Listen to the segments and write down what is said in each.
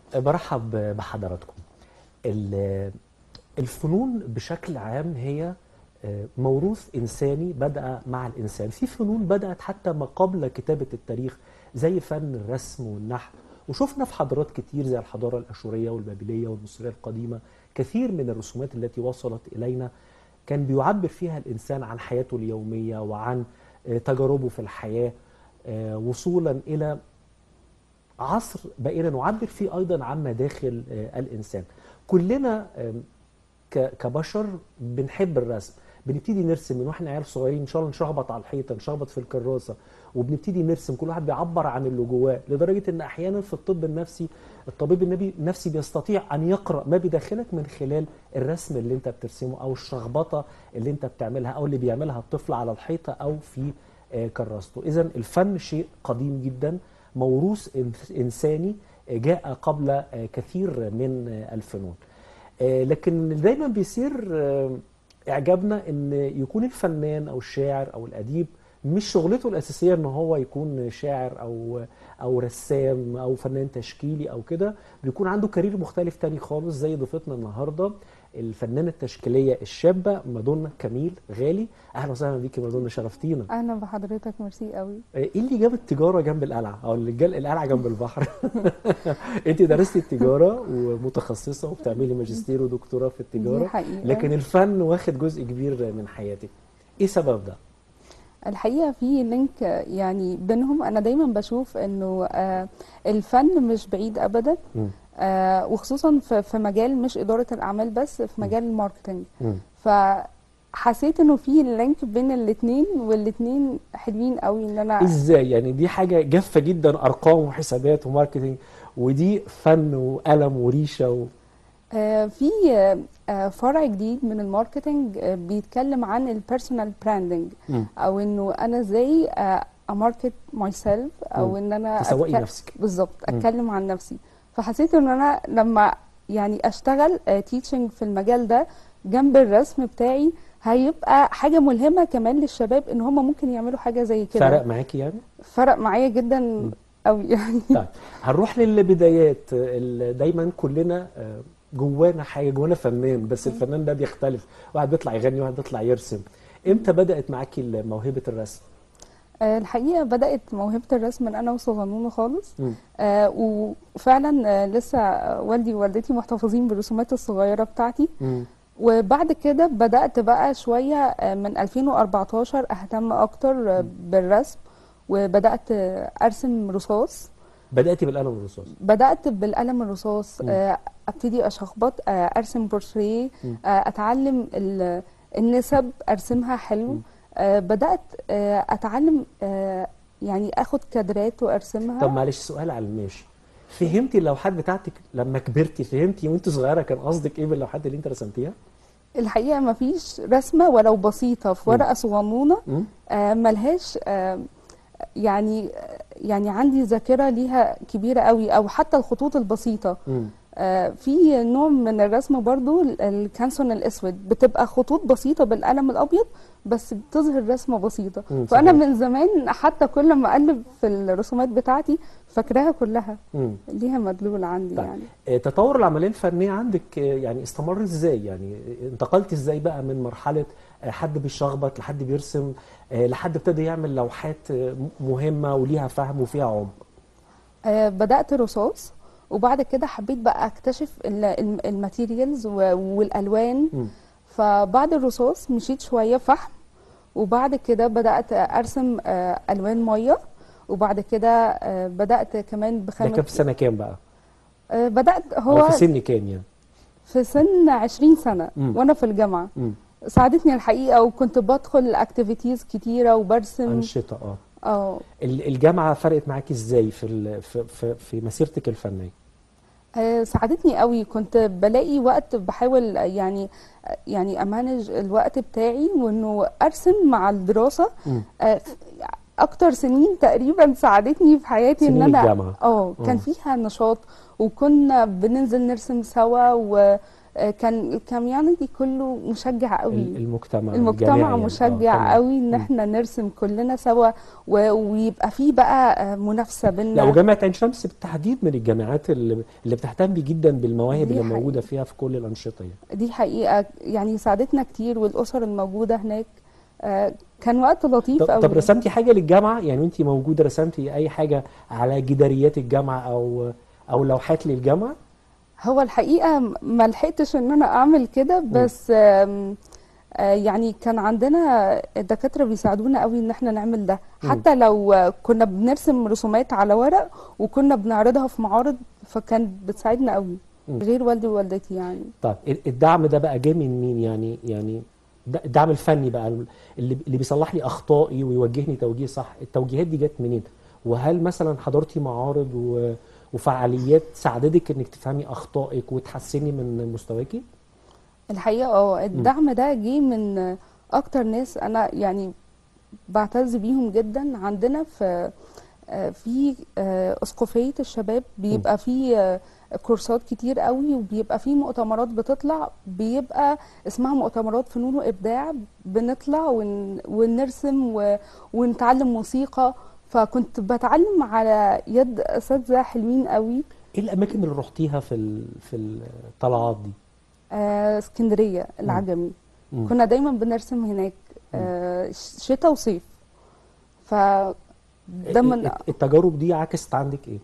برحب بحضراتكم ال- الفنون بشكل عام هي آه، موروث إنساني بدأ مع الإنسان في فنون بدأت حتى ما قبل كتابة التاريخ زي فن الرسم والنحت وشفنا في حضارات كتير زي الحضارة الأشورية والبابلية والمصرية القديمة كثير من الرسومات التي وصلت إلينا كان بيعبر فيها الإنسان عن حياته اليومية وعن آه، تجاربه في الحياة آه، وصولا إلى عصر بقينا نعبر فيه ايضا عن مداخل آه، الانسان كلنا آم، ك- كبشر بنحب الرسم بنبتدي نرسم من واحنا عيال صغيرين ان شاء الله نشخبط على الحيطه نشخبط في الكراسه وبنبتدي نرسم كل واحد بيعبر عن اللي جواه لدرجه ان احيانا في الطب النفسي الطبيب النبي النفسي بيستطيع ان يقرا ما بداخلك من خلال الرسم اللي انت بترسمه او الشخبطه اللي انت بتعملها او اللي بيعملها الطفل على الحيطه او في آه، كراسته اذا الفن شيء قديم جدا موروث إنس- انساني آه، جاء قبل آه، كثير من آه، الفنون آه، لكن دايما بيصير آه، اعجابنا ان يكون الفنان او الشاعر او الاديب مش شغلته الاساسيه ان هو يكون شاعر او او رسام او فنان تشكيلي او كده بيكون عنده كارير مختلف تاني خالص زي ضيفتنا النهارده الفنانه التشكيليه الشابه مادونا كميل غالي اهلا وسهلا بيكي مادونا شرفتينا اهلا بحضرتك ميرسي قوي ايه اللي جاب التجاره جنب القلعه او اللي جاب القلعه جنب البحر انت درستي التجاره ومتخصصه وبتعملي ماجستير ودكتوراه في التجاره دي حقيقة لكن الفن واخد جزء كبير من حياتك ايه سبب ده الحقيقة في لينك يعني بينهم أنا دايما بشوف إنه آه، الفن مش بعيد أبدا مم. آه، وخصوصا في في مجال مش إدارة الأعمال بس في مجال الماركتينج مم. فحسيت إنه في لينك بين الاتنين والاتنين حلوين قوي إن أنا ازاي يعني دي حاجه جافه جدا ارقام وحسابات وماركتينج ودي فن وقلم وريشه و... آه، في آه، فرع جديد من الماركتينج آه، بيتكلم عن البيرسونال براندنج مم. او انه انا ازاي اماركت ماي سيلف او مم. ان انا تسوقي أتك- نفسك بالظبط مم. اتكلم عن نفسي فحسيت ان انا لما يعني اشتغل تيتشنج في المجال ده جنب الرسم بتاعي هيبقى حاجه ملهمه كمان للشباب ان هم ممكن يعملوا حاجه زي كده فرق معاكي يعني فرق معايا جدا قوي يعني طيب هنروح للبدايات ال- دايما كلنا آه، جوانا حاجه جوانا فنان بس الفنان ده بيختلف واحد بيطلع يغني واحد بيطلع يرسم امتى بدات معاكي موهبه الرسم آه، الحقيقه بدات موهبه الرسم من انا وصغنونه خالص مم. آه، وفعلا آه، لسه والدي ووالدتي محتفظين بالرسومات الصغيره بتاعتي مم. وبعد كده بدأت بقى شوية آه، من 2014 أهتم أكتر آه، بالرسم وبدأت آه، أرسم رصاص بداتي بالقلم الرصاص بدأت بالقلم الرصاص مم. آه، أبتدي أشخبط آه، أرسم بورتريه مم. آه، أتعلم ال- النسب أرسمها حلو مم. آه، بدأت آه، أتعلم آه، يعني أخد كادرات وأرسمها طب معلش سؤال على الماشي فهمتي اللوحات بتاعتك لما كبرتي فهمتي وانت صغيره كان قصدك ايه باللوحات اللي انت رسمتيها الحقيقة مفيش رسمة ولو بسيطة في مم. ورقة صغنونة مم. آه، ملهاش آه، يعني يعني عندي ذاكرة ليها كبيرة قوي أو حتى الخطوط البسيطة مم. آه، في نوع من الرسم برضو ال- الكانسون الأسود بتبقى خطوط بسيطة بالقلم الأبيض بس بتظهر رسمة بسيطة مم، فأنا صحيح. من زمان حتى كل ما أقلب في الرسومات بتاعتي فاكراها كلها مم. ليها مدلول عندي طيب. يعني آه، تطور العمليه الفنيه عندك آه، يعني استمر ازاي يعني آه، انتقلت ازاي بقى من مرحله آه، حد بيشخبط لحد بيرسم آه، لحد ابتدى يعمل لوحات آه، مهمه وليها فهم وفيها عمق آه، بدأت رصاص وبعد كده حبيت بقى اكتشف ال- الم- الماتيريالز و- والالوان مم. فبعد الرصاص مشيت شويه فحم وبعد كده بدأت ارسم آه، الوان ميه وبعد كده آه، بدأت كمان ده كان بخامه في سنه كام بقى آه، بدأت هو هو في سن كام يعني في سن 20 سنه مم. وانا في الجامعه مم. ساعدتني الحقيقه وكنت بدخل اكتيفيتيز كتيره وبرسم انشطه اه اه ال- الجامعه فرقت معاكي ازاي في ال- في في, في مسيرتك الفنيه آه، ساعدتني قوي كنت بلاقي وقت بحاول يعني يعني امانج الوقت بتاعي وانه ارسم مع الدراسه مم. آه، اكتر سنين تقريبا ساعدتني في حياتي ان سنين انا الجامعة. اه كان مم. فيها نشاط وكنا بننزل نرسم سوا و آه، كان الكوميونتي كله مشجع قوي ال- المجتمع المجتمع الجامعي يعني. آه، مشجع تمام. قوي ان مم. احنا نرسم كلنا سوا و- ويبقى في بقى آه، منافسة لا بينا وجامعة عين شمس بالتحديد من الجامعات اللي, اللي بتهتم جدا بالمواهب دي اللي حقيقة. موجودة فيها في كل الأنشطة يعني. دي حقيقة يعني ساعدتنا كتير والأسر الموجودة هناك آه، كان وقت لطيف طب, قوي طب رسمتي حاجة للجامعة يعني وانت موجودة رسمتي أي حاجة على جداريات الجامعة أو أو لوحات للجامعة؟ هو الحقيقة م- ما لحقتش ان انا اعمل كده بس آم، آه، يعني كان عندنا الدكاترة بيساعدونا قوي ان احنا نعمل ده مم. حتى لو آه، كنا بنرسم رسومات على ورق وكنا بنعرضها في معارض فكان بتساعدنا قوي مم. غير والدي ووالدتي يعني طيب ال- الدعم ده بقى جاي من مين يعني يعني د- الدعم الفني بقى اللي اللي بيصلح لي اخطائي ويوجهني توجيه صح التوجيهات دي جت منين وهل مثلا حضرتي معارض و- وفعاليات ساعدتك انك تفهمي اخطائك وتحسني من مستواكي الحقيقة اه الدعم ده جه من آه، اكتر ناس انا يعني بعتز بيهم جدا عندنا في آه، في آه، اسقفية الشباب بيبقى في آه، كورسات كتير قوي وبيبقى في مؤتمرات بتطلع بيبقى اسمها مؤتمرات فنون وابداع بنطلع ون ونرسم و- ونتعلم موسيقى فكنت بتعلم على يد اساتذه حلوين قوي ايه الاماكن اللي رحتيها في ال- في الطلعات دي آه، اسكندريه العجمي مم. كنا دايما بنرسم هناك آه، ش- شتاء وصيف ف ده من الت- التجارب دي عكست عندك ايه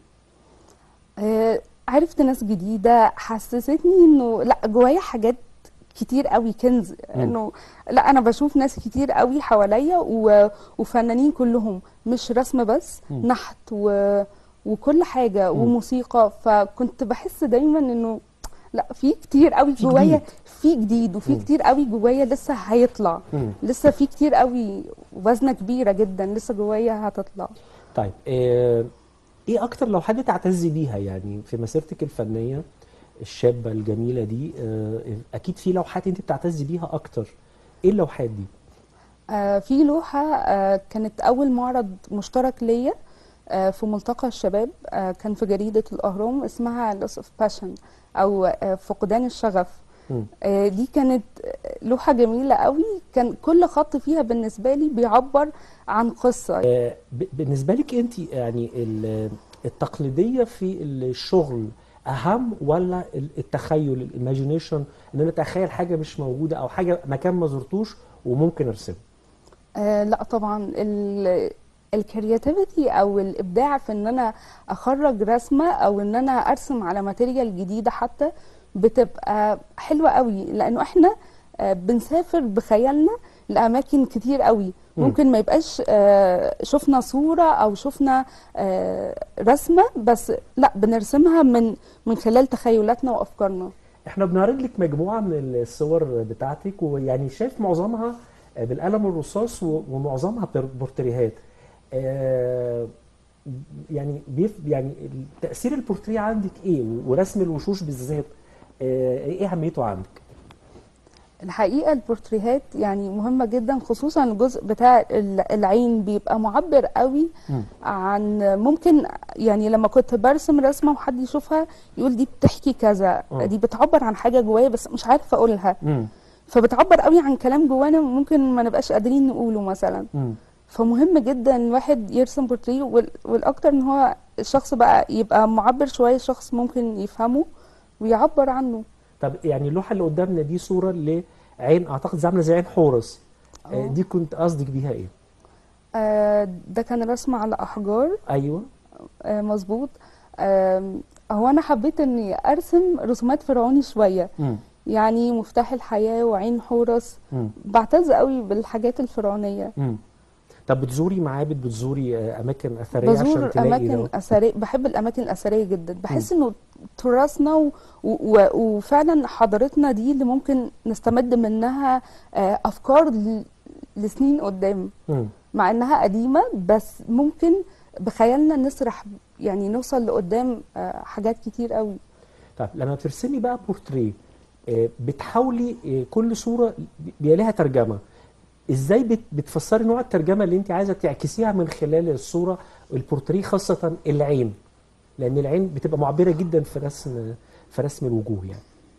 آه، عرفت ناس جديدة حسستني انه لا جوايا حاجات كتير قوي كنز انه لا انا بشوف ناس كتير قوي حواليا و- وفنانين كلهم مش رسم بس مم. نحت و وكل حاجة مم. وموسيقى فكنت بحس دايما انه لا في كتير قوي في جوايا جديد. في جديد وفي مم. كتير قوي جوايا لسه هيطلع مم. لسه في كتير قوي وزنة كبيرة جدا لسه جوايا هتطلع طيب آه، ايه اكتر لو حد تعتزي بيها يعني في مسيرتك الفنية الشابة الجميلة دي آه، اكيد في لوحات انت بتعتزي بيها اكتر ايه اللوحات دي آه، في لوحة آه، كانت أول معرض مشترك ليا آه، في ملتقى الشباب آه، كان في جريدة الأهرام اسمها Loss of Passion أو آه، فقدان الشغف مم. آه، دي كانت آه، لوحة جميلة قوي كان كل خط فيها بالنسبة لي بيعبر عن قصة آه، ب- بالنسبة لك انت يعني ال- التقليدية في الشغل اهم ولا ال- التخيل الايماجينيشن ان انا اتخيل حاجة مش موجودة او حاجة مكان ما زرتوش وممكن ارسمه آه لا طبعا الكرياتيفيتي او الابداع في ان انا اخرج رسمه او ان انا ارسم على ماتيريال جديده حتى بتبقى حلوه قوي لانه احنا آه بنسافر بخيالنا لاماكن كتير قوي مم. ممكن ما يبقاش آه شفنا صوره او شفنا آه رسمه بس لا بنرسمها من من خلال تخيلاتنا وافكارنا احنا بنعرض لك مجموعة من الصور بتاعتك ويعني شايف معظمها بالقلم الرصاص و- ومعظمها بر- بورتريهات آه، يعني بيف يعني تأثير البورتريه عندك ايه ورسم الوشوش بالذات آه، ايه اهميته عندك الحقيقة البورتريهات يعني مهمة جدا خصوصا الجزء بتاع ال- العين بيبقى معبر قوي مم. عن ممكن يعني لما كنت برسم رسمة وحد يشوفها يقول دي بتحكي كذا آه. دي بتعبر عن حاجة جوايا بس مش عارفة أقولها مم. فبتعبر قوي عن كلام جوانا ممكن ما نبقاش قادرين نقوله مثلا مم. فمهم جدا الواحد يرسم بورتريه وال- والأكتر إن هو الشخص بقى يبقى معبر شوية شخص ممكن يفهمه ويعبر عنه طب يعني اللوحة اللي قدامنا دي صورة لعين اعتقد زي عاملة زي عين حورس آه، آه. دي كنت قصدك بيها ايه آه، ده كان رسم على أحجار ايوه آه، مظبوط آم، هو انا حبيت اني ارسم رسومات فرعوني شويه مم. يعني مفتاح الحياه وعين حورس مم. بعتز قوي بالحاجات الفرعونيه مم. طب بتزوري معابد بتزوري آه، اماكن اثريه عشان بزور تلاقي اماكن ده اثريه بحب الاماكن الاثريه جدا بحس انه تراثنا و... و... وفعلا حضارتنا دي اللي ممكن نستمد منها آه، افكار ل... لسنين قدام مم. مع انها قديمه بس ممكن بخيالنا نسرح يعني نوصل لقدام آه، حاجات كتير قوي طيب لما بترسمي بقى بورتريه آه، بتحاولي آه، كل صوره بيبقى لها ترجمه ازاي بت- بتفسري نوع الترجمه اللي انت عايزه تعكسيها من خلال الصوره البورتريه خاصه العين لان العين بتبقى معبره جدا في رسم في رسم الوجوه يعني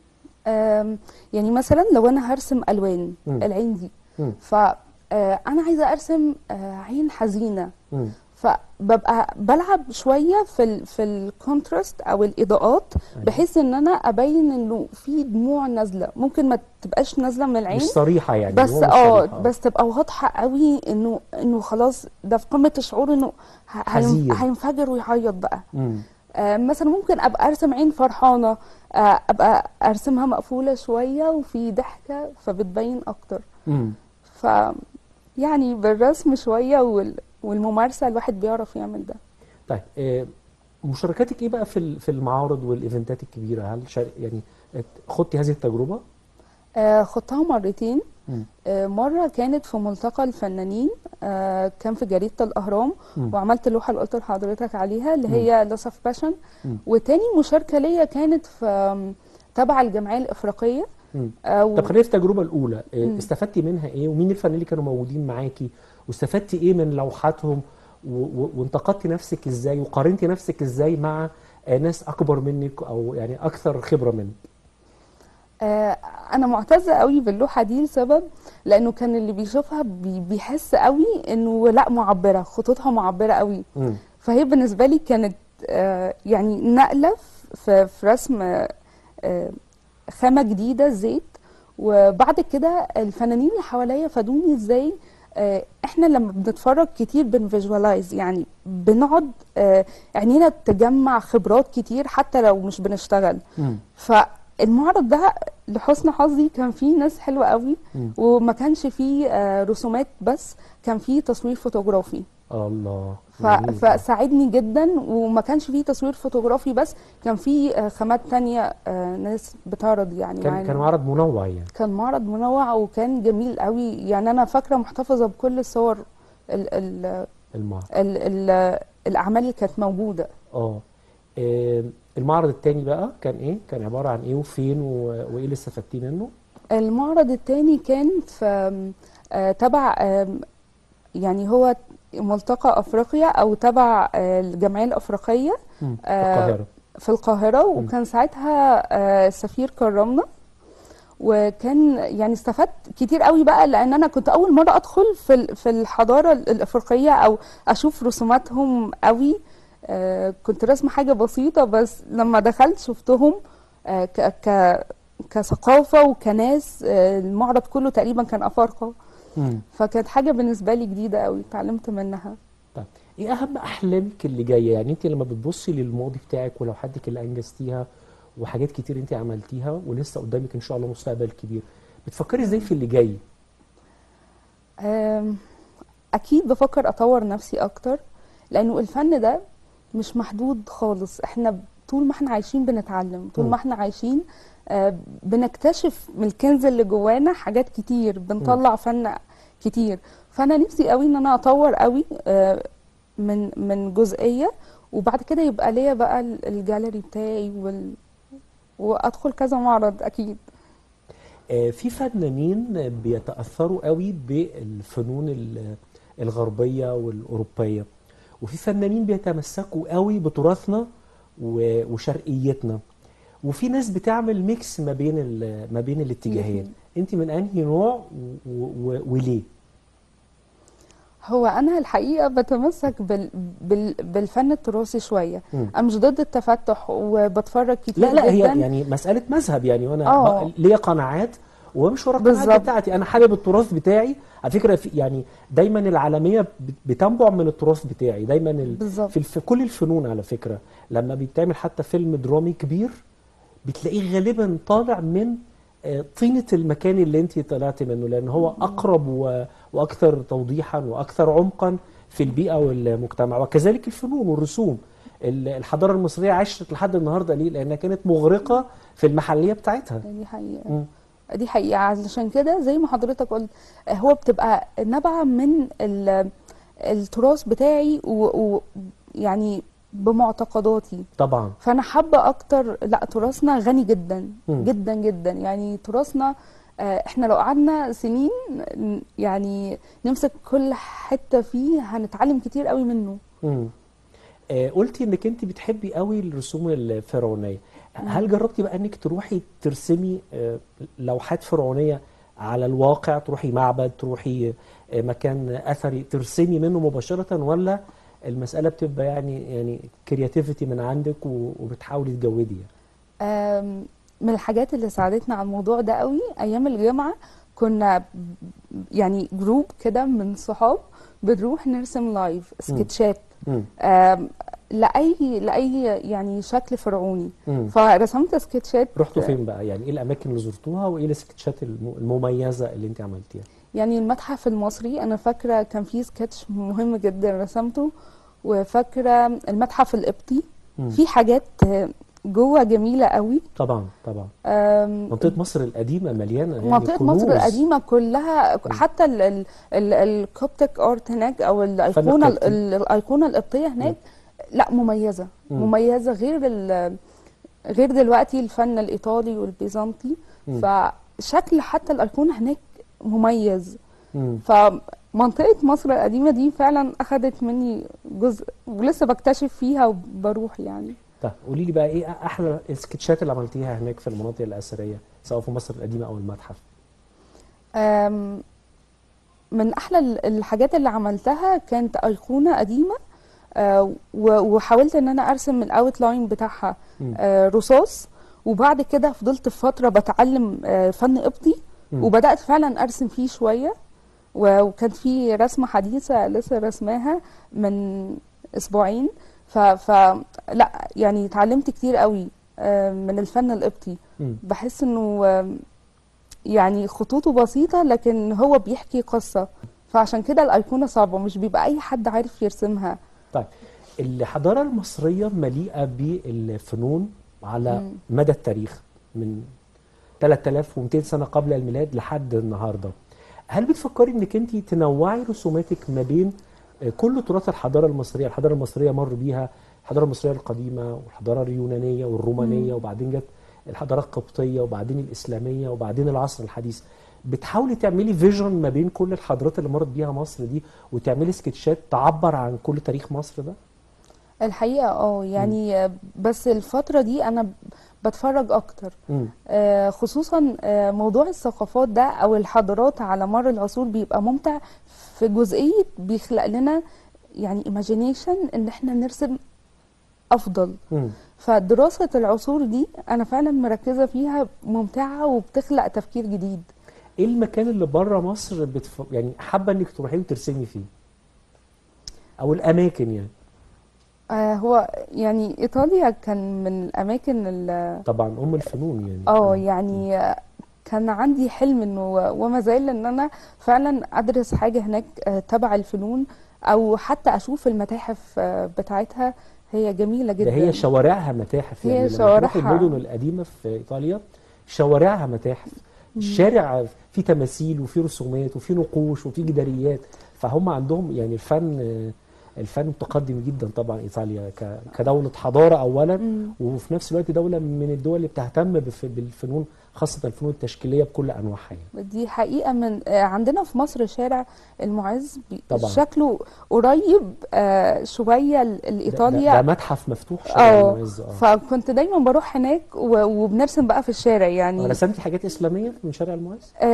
آم، يعني مثلا لو انا هرسم الوان مم. العين دي مم. فانا عايزه ارسم آه، عين حزينه مم. فببقى بلعب شويه في ال في الكونتراست او الاضاءات أيوة. بحيث ان انا ابين انه في دموع نازله ممكن ما تبقاش نازله من العين مش صريحه يعني بس هو مش اه صريحة. بس تبقى واضحه قوي انه انه خلاص ده في قمه الشعور انه ه- هينف- حزين. هينفجر ويعيط بقى مم. آه، مثلا ممكن ابقى ارسم عين فرحانه آه، ابقى ارسمها مقفوله شويه وفي ضحكه فبتبين اكتر مم. ف يعني بالرسم شويه وال... والممارسه الواحد بيعرف يعمل ده طيب آه، مشاركاتك ايه بقى في ال- في المعارض والايفنتات الكبيره هل شار... يعني خدتي هذه التجربه آه، خدتها مرتين مم. آه، مرة كانت في ملتقى الفنانين آه، كان في جريدة الأهرام مم. وعملت اللوحة اللي قلت لحضرتك عليها اللي هي لوس اوف باشن مم. وتاني مشاركة ليا كانت في آم، تبع الجمعية الإفريقية مم. آه، و- طب خلينا في التجربه الاولى آه، مم. استفدتي منها ايه ومين الفنانين اللي كانوا موجودين معاكي واستفدتي ايه من لوحاتهم و... و... وانتقدتي نفسك ازاي وقارنتي نفسك ازاي مع آه، ناس اكبر منك او يعني اكثر خبره منك آه، انا معتزه قوي باللوحه دي لسبب لانه كان اللي بيشوفها بي- بيحس قوي انه لا معبره خطوطها معبره قوي مم. فهي بالنسبه لي كانت آه، يعني نقله في في رسم آه، آه، خامه جديده زيت وبعد كده الفنانين اللي حواليا فادوني ازاي آه، احنا لما بنتفرج كتير بنفيجوالايز يعني بنقعد آه، عينينا تجمع خبرات كتير حتى لو مش بنشتغل مم. فالمعرض ده لحسن حظي كان فيه ناس حلوة قوي مم. وما كانش فيه آه، رسومات بس كان فيه تصوير فوتوغرافي الله ف... جميل. فساعدني جدا وما كانش فيه تصوير فوتوغرافي بس كان فيه آه، خامات تانية آه، ناس بتعرض يعني كان معانا كان معرض منوع يعني كان معرض منوع وكان جميل قوي يعني انا فاكرة محتفظة بكل الصور ال... ال... المعرض ال... ال... الاعمال اللي كانت موجودة اه آه، المعرض التاني بقى كان ايه كان عباره عن ايه وفين و... وايه اللي استفدتيه منه المعرض التاني كان في آه، تبع آم، يعني هو ملتقى افريقيا او تبع آه، الجمعيه الافريقيه مم. في آه، القاهره في القاهره وكان ساعتها آه، السفير كرمنا وكان يعني استفدت كتير قوي بقى لان انا كنت اول مره ادخل في ال- في الحضاره الافريقيه او اشوف رسوماتهم قوي آه، كنت راسمه حاجه بسيطه بس لما دخلت شفتهم آه، ك ك كثقافه وكناس آه، المعرض كله تقريبا كان افارقه مم. فكانت حاجه بالنسبه لي جديده قوي اتعلمت منها طيب ايه اهم احلامك اللي جايه يعني انت لما بتبصي للماضي بتاعك ولوحاتك اللي انجزتيها وحاجات كتير انت عملتيها ولسه قدامك ان شاء الله مستقبل كبير بتفكري ازاي في اللي جاي آم، اكيد بفكر اطور نفسي اكتر لانه الفن ده مش محدود خالص احنا طول ما احنا عايشين بنتعلم طول مم. ما احنا عايشين آه، بنكتشف من الكنز اللي جوانا حاجات كتير بنطلع فن كتير فانا نفسي قوي ان انا اطور قوي آه، من من جزئيه وبعد كده يبقى ليا بقى ال- الجاليري بتاعي وال وادخل كذا معرض اكيد آه، في فنانين بيتأثروا قوي بالفنون ال- الغربية والأوروبية وفي فنانين بيتمسكوا قوي بتراثنا و- وشرقيتنا وفي ناس بتعمل ميكس ما بين ال- ما بين الاتجاهين مهم. انت من انهي نوع و- و- وليه هو انا الحقيقه بتمسك بال... بال... بالفن التراثي شويه مم. انا مش ضد التفتح وبتفرج كتير لا لا هي جدا يعني مسألة مذهب يعني وانا آه. ب- ليا قناعات ومش ورا القناعات بالظبط. بتاعتي انا حابب التراث بتاعي على فكرة في يعني دايما العالمية بت- بتنبع من التراث بتاعي دايما ال... بالظبط. في, في كل الفنون على فكرة لما بيتعمل حتى فيلم درامي كبير بتلاقيه غالبا طالع من آه، طينة المكان اللي انت طلعت منه لان هو اقرب و... واكثر توضيحا واكثر عمقا في البيئة والمجتمع وكذلك الفنون والرسوم ال- الحضارة المصرية عاشت لحد النهاردة ليه لانها كانت مغرقة في المحلية بتاعتها دي حقيقه مم. دي حقيقه علشان كده زي ما حضرتك قلت هو بتبقى نابعه من ال... التراث بتاعي و... و... يعني بمعتقداتي طبعا فانا حابه اكتر لا تراثنا غني جدا مم. جدا جدا يعني تراثنا آه، احنا لو قعدنا سنين ن- يعني نمسك كل حته فيه هنتعلم كتير قوي منه مم. آه، قلتي انك انت بتحبي قوي الرسوم الفرعونيه هل جربتي بقى انك تروحي ترسمي آه، لوحات فرعونيه على الواقع تروحي معبد تروحي آه، مكان اثري ترسمي منه مباشره ولا المساله بتبقى يعني يعني كرياتيفيتي من عندك و- وبتحاولي تجودي يعني؟ آم، من الحاجات اللي ساعدتنا على الموضوع ده قوي ايام الجامعه كنا ب- يعني جروب كده من صحاب بنروح نرسم لايف سكتشات مم. آم، لاي لاي يعني شكل فرعوني مم. فرسمت سكتشات رحتوا فين بقى يعني ايه الاماكن اللي زرتوها وايه السكتشات الم- المميزه اللي انت عملتيها يعني المتحف المصري انا فاكره كان فيه سكتش مهم جدا رسمته وفاكره المتحف القبطي مم. في حاجات آه، جوه جميله قوي طبعا طبعا آم، منطقه مصر القديمه مليانه يعني منطقة مصر كنوز. القديمة كلها حتى ال ال ال الكوبتك ارت هناك او الايقونة القبطي. ال- الايقونة القبطية هناك لا مميزة مم. مميزة غير ال غير دلوقتي الفن الايطالي والبيزنطي مم. فشكل حتى الايقونة هناك مميز مم. فمنطقة مصر القديمة دي فعلا اخدت مني جزء ولسه بكتشف فيها وبروح يعني طيب قولي لي بقى ايه احلى السكتشات اللي عملتيها هناك في المناطق الاثريه سواء في مصر القديمه او المتحف أم، من احلى ال- الحاجات اللي عملتها كانت ايقونه قديمه آه، و- وحاولت ان انا ارسم الاوت لاين بتاعها مم. آه، رصاص وبعد كده فضلت فتره بتعلم آه، فن قبطي مم. وبدات فعلا ارسم فيه شويه و- وكان في رسمه حديثه لسه رسماها من اسبوعين ف, ف لا يعني اتعلمت كتير قوي آه، من الفن القبطي مم. بحس انه آم، يعني خطوطه بسيطة لكن هو بيحكي قصة فعشان كده الأيقونة صعبة مش بيبقى أي حد عارف يرسمها طيب الحضاره المصريه مليئه بالفنون على مم. مدى التاريخ من 3200 سنه قبل الميلاد لحد النهارده هل بتفكري انك انت تنوعي رسوماتك ما بين آه، كل تراث الحضاره المصريه الحضاره المصريه مر بيها الحضاره المصريه القديمه والحضاره اليونانيه والرومانيه مم. وبعدين جت الحضاره القبطيه وبعدين الاسلاميه وبعدين العصر الحديث بتحاولي تعملي فيجن ما بين كل الحضارات اللي مرت بيها مصر دي وتعملي سكتشات تعبر عن كل تاريخ مصر ده الحقيقة اه يعني آه، بس الفترة دي أنا ب- بتفرج أكتر مم. آه، خصوصا آه، موضوع الثقافات ده أو الحضارات على مر العصور بيبقى ممتع في جزئية بيخلق لنا يعني imagination إن احنا نرسم أفضل مم. فدراسة العصور دي أنا فعلا مركزة فيها ممتعة وبتخلق تفكير جديد ايه المكان اللي بره مصر بتف... يعني حابه انك تروحي وترسمي فيه او الاماكن يعني آه هو يعني إيطاليا كان من الأماكن اللي طبعا ام الفنون يعني اه يعني آه، كان عندي حلم إنه وما زال إن أنا فعلا أدرس حاجة هناك آه، تبع الفنون أو حتى أشوف المتاحف آه، بتاعتها هي جميلة ده جدا هي شوارعها متاحف هي يعني لما تروحي شوارعها. المدن القديمه في ايطاليا شوارعها متاحف الشارع فيه تماثيل وفيه رسومات وفيه نقوش وفيه جداريات فهم عندهم يعني الفن الفن متقدم جدا طبعا ايطاليا ك- كدوله حضاره اولا مم. وفي نفس الوقت دوله من الدول اللي بتهتم بف- بالفنون خاصه الفنون التشكيليه بكل انواعها يعني. دي حقيقة من آه، عندنا في مصر شارع المعز بي- طبعا. شكله قريب آه، شوية ل- ده, لإيطاليا ده, ده متحف مفتوح شارع اه المعز اه فكنت دايما بروح هناك و- وبنرسم بقى في الشارع يعني رسمتي حاجات اسلاميه من شارع المعز؟ آه،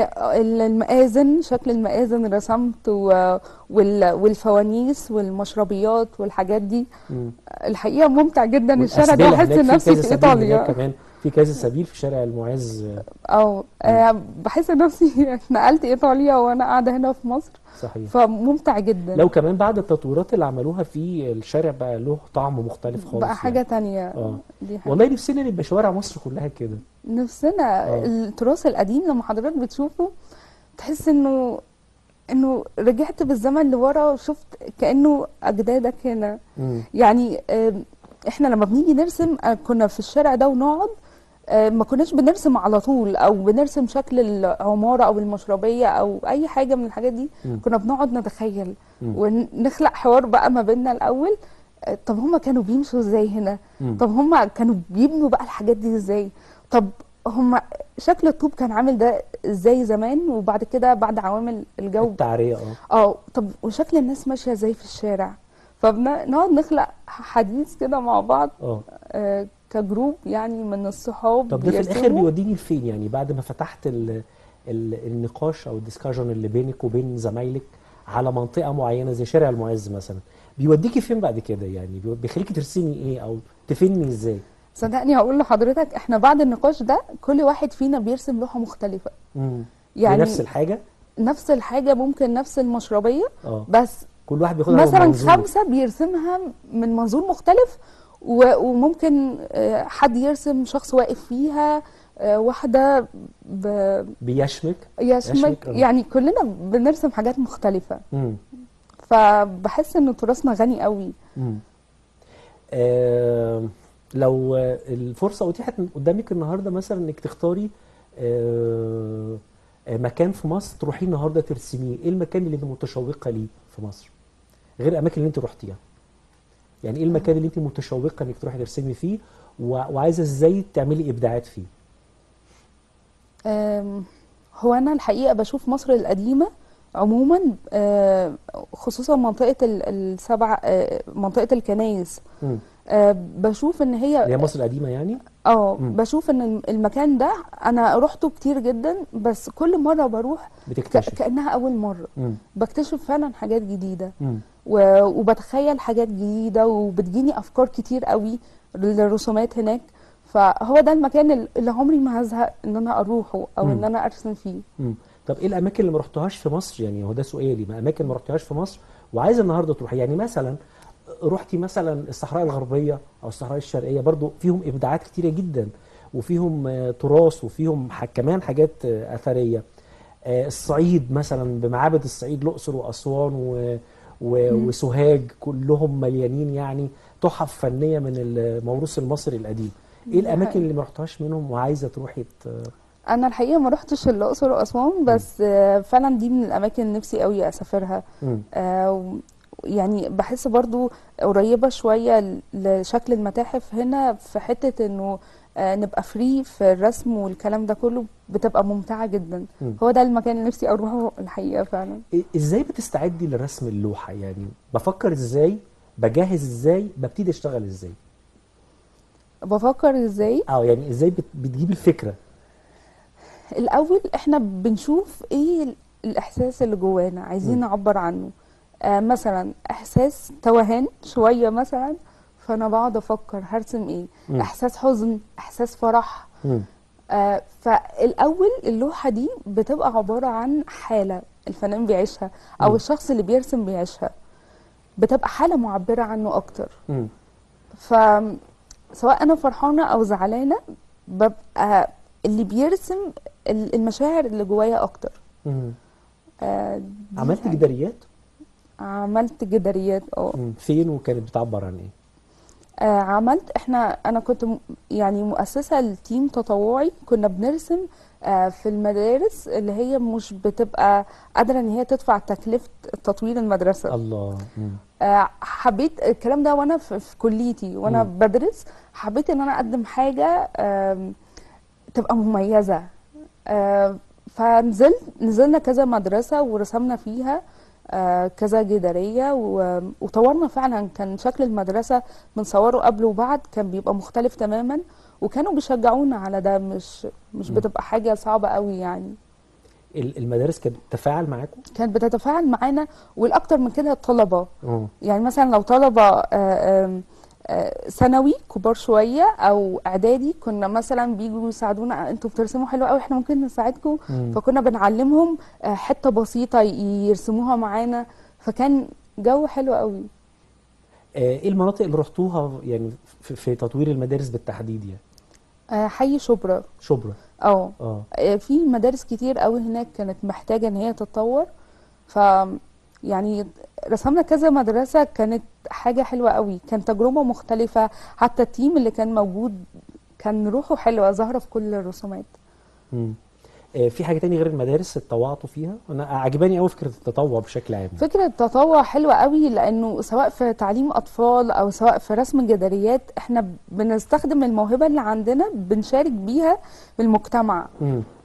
المآذن شكل المآذن رسمت و- وال- والفوانيس والمشربيات والحاجات دي مم. الحقيقة ممتع جدا الشارع ده والأسبلة بحس هناك نفسي كذا في سبيل هناك إيطاليا كمان في كذا سبيل في شارع المعز آه، اه آه، بحس نفسي اتنقلت إيطاليا وأنا قاعدة هنا في مصر صحيح فممتع جدا لو كمان بعد التطويرات اللي عملوها في الشارع بقى له طعم مختلف خالص بقى حاجة يعني. تانية اه دي حاجة والله نفسنا نبقى شوارع مصر كلها كده نفسنا آه. التراث القديم لما حضرتك بتشوفه تحس انه انه رجعت بالزمن لورا وشفت كأنه اجدادك هنا مم. يعني آم، احنا لما بنيجي نرسم آه، كنا في الشارع ده ونقعد آه، ما كناش بنرسم على طول او بنرسم شكل العمارة او المشربية او اي حاجة من الحاجات دي مم. كنا بنقعد نتخيل مم. ونخلق حوار بقى ما بيننا الاول آه، طب هما كانوا بيمشوا ازاي هنا مم. طب هما كانوا بيبنوا بقى الحاجات دي ازاي طب هما شكل الطوب كان عامل ده ازاي زمان وبعد كده بعد عوامل الجو التعرية اه اه طب وشكل الناس ماشية ازاي في الشارع فبنقعد نخلق حديث كده مع بعض اه آه، كجروب يعني من الصحاب طب ده في الاخر بيرسموا. بيوديني لفين يعني بعد ما فتحت ال ال النقاش او الديسكشن اللي بينك وبين زمايلك على منطقه معينه زي شارع المعز مثلا بيوديكي فين بعد كده يعني بيو- بيخليكي ترسمي ايه او تفني ازاي صدقني هقول لحضرتك احنا بعد النقاش ده كل واحد فينا بيرسم لوحة مختلفة امم يعني نفس الحاجه نفس الحاجة ممكن نفس المشربية اه بس كل واحد بياخدها مثلا بمنظور. خمسة بيرسمها من منظور مختلف و- وممكن آه، حد يرسم شخص واقف فيها آه، واحدة ب- بيشمك يشمك يشمك، آه. يعني كلنا بنرسم حاجات مختلفة امم فبحس ان تراثنا غني قوي امم آه لو آه، الفرصه اتيحت قدامك النهارده مثلا انك تختاري آه آه، مكان في مصر تروحيه النهارده ترسميه ايه المكان اللي انت متشوقه ليه في مصر غير الاماكن اللي انت رحتيها يعني ايه المكان اللي انت متشوقه انك تروحي ترسمي فيه و- وعايزه ازاي تعملي ابداعات فيه آم، هو انا الحقيقه بشوف مصر القديمه عموما آه، خصوصا منطقه ال- السبع آه، منطقه الكنايس امم آه، بشوف ان اللي هي هي مصر القديمه يعني اه مم. بشوف ان المكان ده انا روحته كتير جدا بس كل مره بروح ك- بتكتشف كانها اول مره امم بكتشف فعلا حاجات جديده امم و- وبتخيل حاجات جديده وبتجيني افكار كتير قوي للرسومات هناك فهو ده المكان ال- اللي عمري ما هزهق ان انا اروحه او مم. ان انا ارسم فيه مم. طب ايه الاماكن اللي ما رحتهاش في مصر يعني هو ده سؤالي ما اماكن ما رحتهاش في مصر وعايزه النهارده تروحي يعني مثلا رحتي مثلا الصحراء الغربيه او الصحراء الشرقيه برضو فيهم ابداعات كتيره جدا وفيهم آه، تراث وفيهم ح- كمان حاجات آه، اثريه آه، الصعيد مثلا بمعابد الصعيد الاقصر واسوان و... و... مم. وسوهاج كلهم مليانين يعني تحف فنيه من الموروث المصري القديم ايه ده الاماكن حقيقي. اللي ما رحتهاش منهم وعايزه تروحي ت... انا الحقيقه ما روحتش الاقصر واسوان بس آه، فعلا دي من الاماكن اللي نفسي قوي اسافرها مم. آه، و- يعني بحس برضو قريبه شويه ل- لشكل المتاحف هنا في حته انه آه، نبقى فري في الرسم والكلام ده كله بتبقى ممتعه جدا مم. هو ده المكان اللي نفسي اروحه الحقيقه فعلا إيه- ازاي بتستعدي لرسم اللوحة يعني بفكر ازاي بجهز ازاي ببتدي اشتغل ازاي بفكر ازاي اه يعني ازاي بت- بتجيبي الفكرة الاول احنا بنشوف ايه ال- الاحساس اللي جوانا عايزين مم. نعبر عنه آه مثلا احساس توهان شويه مثلا فانا بقعد افكر هرسم ايه مم. احساس حزن احساس فرح مم. آه فالاول اللوحه دي بتبقى عباره عن حاله الفنان بيعيشها او مم. الشخص اللي بيرسم بيعيشها بتبقى حاله معبره عنه اكتر مم. فسواء انا فرحانه او زعلانه ببقى اللي بيرسم ال- المشاعر اللي جوايا اكتر مم. آه، دي عملت حاجة. جداريات عملت جداريات اه مم. فين وكانت بتعبر عن ايه آه، عملت احنا انا كنت م- يعني مؤسسه لتيم تطوعي كنا بنرسم آه، في المدارس اللي هي مش بتبقى قادره ان هي تدفع تكلفه تطوير المدرسه الله مم. آه، حبيت الكلام ده وانا في في كليتي وانا مم. بدرس حبيت ان انا اقدم حاجه آم، تبقى مميزه آه، فنزلت نزلنا كذا مدرسه ورسمنا فيها آه، كذا جداريه و- وطورنا فعلا كان شكل المدرسه بنصوره قبل وبعد كان بيبقى مختلف تماما وكانوا بيشجعونا على ده مش مش مم. بتبقى حاجه صعبه قوي يعني ال- المدارس كانت بتتفاعل معاكم كانت بتتفاعل معانا والاكتر من كده الطلبه اه يعني مثلا لو طلبة آه، آم، آه، ثانوي كبار شوية أو إعدادي كنا مثلا بيجوا يساعدونا أنتوا بترسموا حلو قوي إحنا ممكن نساعدكم مم. فكنا بنعلمهم آه، حتة بسيطة يرسموها معانا فكان جو حلو قوي آه، ايه المناطق اللي رحتوها يعني في, في تطوير المدارس بالتحديد يعني آه، حي شبرا شبرا اه اه آه، في مدارس كتير قوي هناك كانت محتاجة إن هي تتطور ف يعني رسمنا كذا مدرسة كانت حاجة حلوة قوي كان تجربة مختلفة حتى التيم اللي كان موجود كان روحه حلوة ظاهرة في كل الرسومات مم. آه، في حاجة تاني غير المدارس اتطوعتوا فيها انا عجباني قوي فكرة التطوع بشكل عام فكرة التطوع حلوة قوي لأنه سواء في تعليم أطفال أو سواء في رسم جداريات احنا بنستخدم الموهبة اللي عندنا بنشارك بيها في المجتمع مم.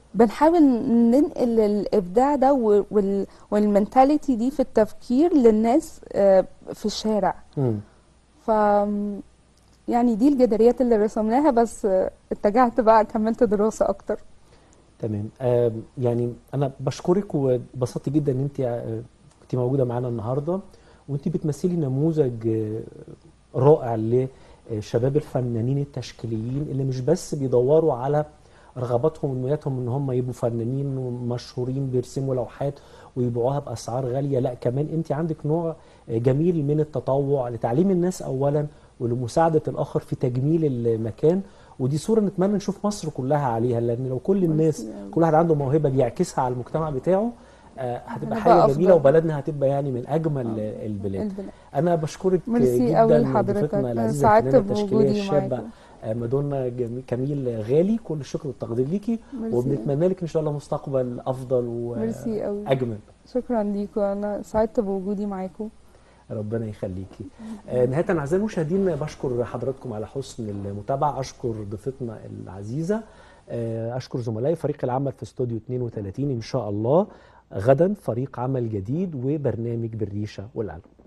بنحاول ننقل الابداع ده و- وال والمنتاليتي دي في التفكير للناس آه، في الشارع مم. ف يعني دي الجداريات اللي رسمناها بس آه، اتجهت بقى كملت دراسة اكتر تمام آم، يعني انا بشكرك وبسطت جدا ان انت آه، كنت موجوده معانا النهارده وانت بتمثلي نموذج آه، رائع لشباب الفنانين التشكيليين اللي مش بس بيدوروا على رغباتهم وامنياتهم ان هم يبقوا فنانين ومشهورين بيرسموا لوحات ويبيعوها باسعار غاليه لا كمان انت عندك نوع آه، جميل من التطوع لتعليم الناس اولا ولمساعده الاخر في تجميل المكان ودي صوره نتمنى نشوف مصر كلها عليها لان لو كل الناس ميرسي أوي. كل واحد عنده موهبه بيعكسها على المجتمع بتاعه آه، هتبقى هنبقى حاجه أفضل. جميله وبلدنا هتبقى يعني من اجمل البلاد البلاد انا بشكرك ميرسي جدا قوي لحضرتك ضيفتنا أنا العزيزه سعدت الفنانه التشكيليه بوجودي الشابه معاكم آه، مادونا جمي- كميل غالي كل الشكر والتقدير ليكي ميرسي. وبنتمنى لك ان شاء الله مستقبل افضل ميرسي قوي واجمل شكرا ليكم انا سعدت بوجودي معاكم ربنا يخليكي آه، نهاية أعزائي المشاهدين بشكر حضراتكم على حسن المتابعة أشكر ضيفتنا العزيزة آه، أشكر زملائي فريق العمل في استوديو 32 إن شاء الله غدا فريق عمل جديد وبرنامج بالريشة والقلم